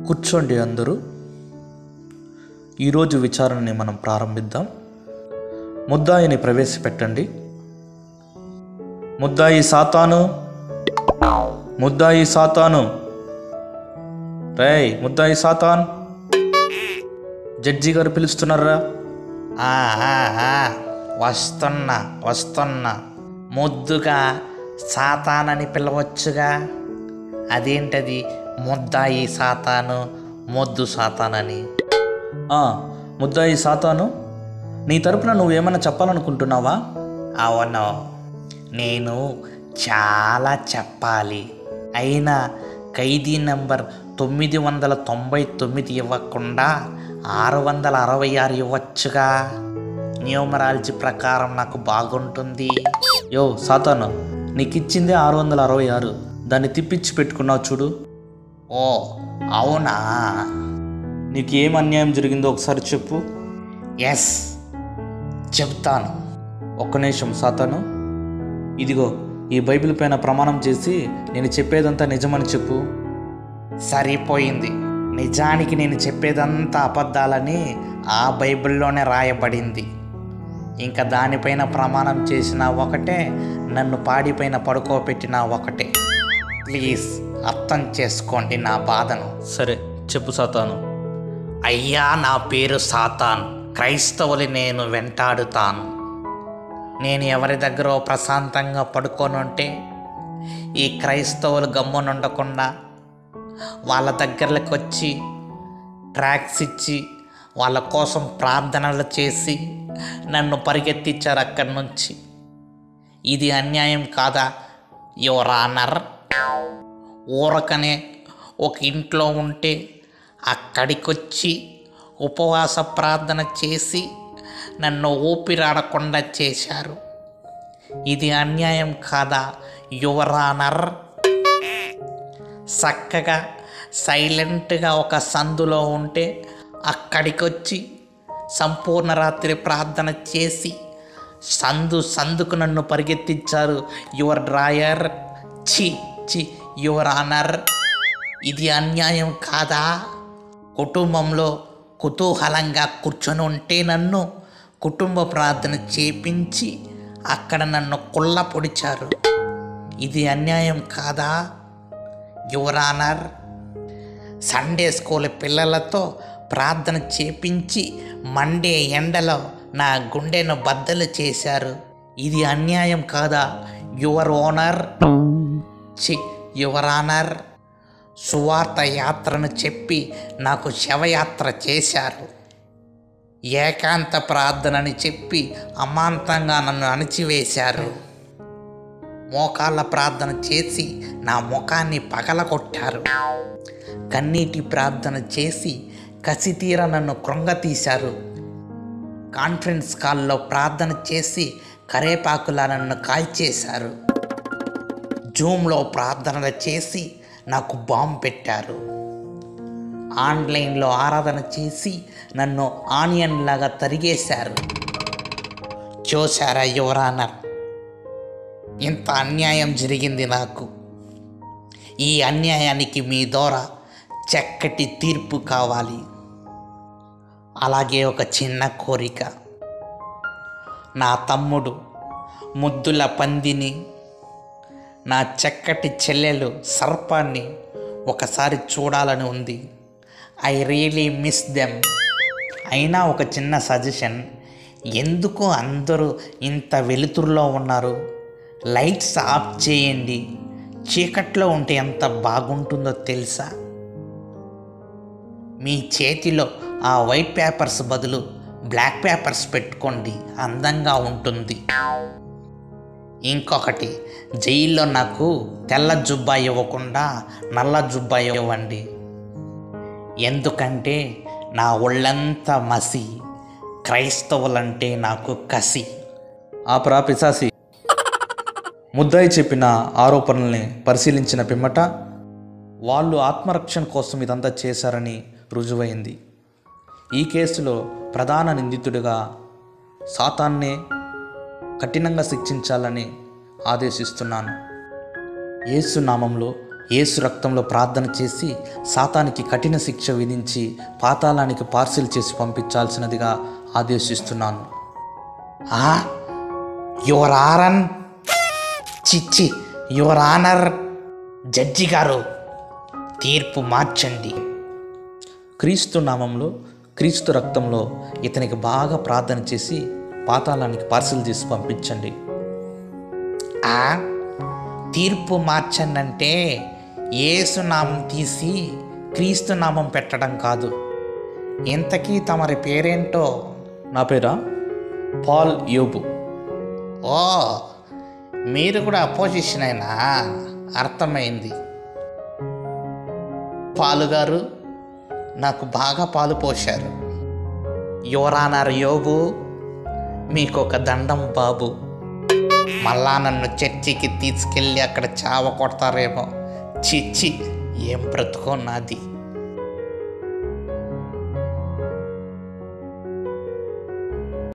కూర్చోండి అందరూ ఈరోజు విచారణని మనం ప్రారంభిద్దాం ముద్దాయిని ప్రవేశపెట్టండి ముద్దాయి సాతాను ముద్దాయి సాతాను రేయ్ ముద్దాయి సాతాన్ జడ్జి గారు పిలుస్తున్నారా ఆ, ఆ, ఆ, వస్తున్నా వస్తున్నా ముద్దుగా సాతానని పిలవచ్చుగా అదేంటది ముద్దాయి సాతాను ముద్దు సాతానని ఆ, ముద్దాయి సాతాను నీ తరపున నువ్వేమైనా చెప్పాలనుకుంటున్నావా అవును నేను చాలా చెప్పాలి అయినా ఖైదీ నంబర్ తొమ్మిది వందల తొంభై తొమ్మిది ఇవ్వకుండా ఆరు వందల అరవై ఆరు ఇవ్వచ్చుగా న్యూమరాలజీ ప్రకారం నాకు బాగుంటుంది యో సాతాను నీకు ఇచ్చిందే ఆరు వందల అరవై ఆరు దాన్ని తిప్పించి పెట్టుకున్నావు చూడు ఓ అవునా నీకు ఏం అన్యాయం జరిగిందో ఒకసారి చెప్పు ఎస్ చెప్తాను ఒక్క నిమిషం సాతాను ఇదిగో ఈ బైబిల్ పైన ప్రమాణం చేసి నేను చెప్పేదంతా నిజమని చెప్పు సరిపోయింది నిజానికి నేను చెప్పేదంతా అబద్ధాలని ఆ బైబిల్లోనే రాయబడింది ఇంకా దానిపైన ప్రమాణం చేసిన ఒకటే నన్ను పాడిపైన పడుకోబెట్టిన ఒకటే ప్లీజ్ అర్థం చేసుకోండి నా బాధను సరే చెప్పు సాతాను అయ్యా నా పేరు సాతాన్ క్రైస్తవులు నేను వెంటాడుతాను నేను ఎవరి దగ్గర ప్రశాంతంగా పడుకోనుంటే ఈ క్రైస్తవులు గమ్మునుండకుండా వాళ్ళ దగ్గరకి వచ్చి ట్రాక్స్ ఇచ్చి వాళ్ళ కోసం ప్రార్థనలు చేసి నన్ను పరిగెత్తించారు అక్కడి నుంచి ఇది అన్యాయం కాదా యువర్ ఆనర్ ఊరకనే ఒక ఇంట్లో ఉంటే అక్కడికొచ్చి ఉపవాస ప్రార్థన చేసి నన్ను ఊపిరాడకుండా చేశారు ఇది అన్యాయం కాదా యువరానర్ చక్కగా సైలెంట్గా ఒక సందులో ఉంటే అక్కడికొచ్చి సంపూర్ణ రాత్రి ప్రార్థన చేసి సందు సందుకు నన్ను పరిగెత్తించారు యువర్ డ్రాయర్ చి చి యువర్ ఆనర్ ఇది అన్యాయం కాదా కుటుంబంలో కుతూహలంగా కూర్చొని ఉంటే నన్ను కుటుంబ ప్రార్థన చేపించి అక్కడ నన్ను కుళ్ళ పొడిచారు ఇది అన్యాయం కాదా యువరానర్ సండే స్కూల్ పిల్లలతో ప్రార్థన చేపించి మండే ఎండలో నా గుండెను బద్దలు చేశారు ఇది అన్యాయం కాదా యువర్ ఓనర్ చి యువర్ ఆనర్ సువార్త యాత్రను చెప్పి నాకు శవయాత్ర చేశారు ఏకాంత ప్రార్థనని చెప్పి అమాంతంగా నన్ను అణిచివేశారు మోకాళ్ళ ప్రార్థన చేసి నా ముఖాన్ని పగలగొట్టారు కన్నీటి ప్రార్థన చేసి కసితీర నన్ను కృంగతీశారు కాన్ఫరెన్స్ కాల్లో ప్రార్థన చేసి కరేపాకులా నన్ను కాల్చేశారు జూమ్లో ప్రార్థనలు చేసి నాకు బాంబు పెట్టారు ఆన్లైన్లో ఆరాధన చేసి నన్ను ఆనియన్ లాగా తరిగేశారు చూసారా యువరానర్ ఇంత అన్యాయం జరిగింది నాకు ఈ అన్యాయానికి మీ ద్వారా చక్కటి తీర్పు కావాలి అలాగే ఒక చిన్న కోరిక నా తమ్ముడు ముద్దుల పందిని నా చక్కటి చెల్లెలు సర్పాన్ని ఒకసారి చూడాలని ఉంది ఐ రియలీ మిస్ దెమ్ అయినా ఒక చిన్న సజెషన్ ఎందుకు అందరూ ఇంత వెలుతురులో ఉన్నారు లైట్స్ ఆఫ్ చేయండి చీకట్లో ఉంటే ఎంత బాగుంటుందో తెలుసా మీ చేతిలో ఆ వైట్ పేపర్స్ బదులు బ్లాక్ పేపర్స్ పెట్టుకోండి అందంగా ఉంటుంది ఇంకొకటి జైల్లో నాకు తెల్ల జుబ్బా ఇవ్వకుండా నల్ల జుబ్బా ఇవ్వండి ఎందుకంటే నా ఒళ్ళంతా మసి క్రైస్తవులంటే నాకు కసి ఆ ప్రా పిశాసి ముద్దాయి చెప్పిన ఆరోపణల్ని పరిశీలించిన పిమ్మట వాళ్ళు ఆత్మరక్షణ కోసం ఇదంతా చేశారని రుజువైంది ఈ కేసులో ప్రధాన నిందితుడిగా సాతాన్నే కఠినంగా శిక్షించాలని ఆదేశిస్తున్నాను యేసు నామంలో యేసు రక్తంలో ప్రార్థన చేసి సాతానికి కఠిన శిక్ష విధించి పాతాళానికి పార్సిల్ చేసి పంపించాల్సినదిగా ఆదేశిస్తున్నాను ఆ యువర్ ఆరన్ చిచ్చి యువర్ ఆనర్ జడ్జి గారు తీర్పు మార్చండి క్రీస్తు నామంలో క్రీస్తు రక్తంలో ఇతనికి బాగా ప్రార్థన చేసి పాతాళానికి పార్సిల్ చేసి పంపించండి ఆ తీర్పు మార్చండి యేసు నామం తీసి క్రీస్తు నామం పెట్టడం కాదు ఇంతకీ తమరి పేరేంటో నా పేరా పాల్ యోబు ఓ మీరు కూడా అపోజిషన్ అయినా అర్థమైంది పాలుగారు నాకు బాగా పాలు పోశారు యువరానర్ యోబు మీకు ఒక దండం బాబు మళ్ళా నన్ను చర్చికి తీసుకెళ్ళి అక్కడ చావ కొడతారేమో చిచ్చి ఏం బ్రతుకో నాది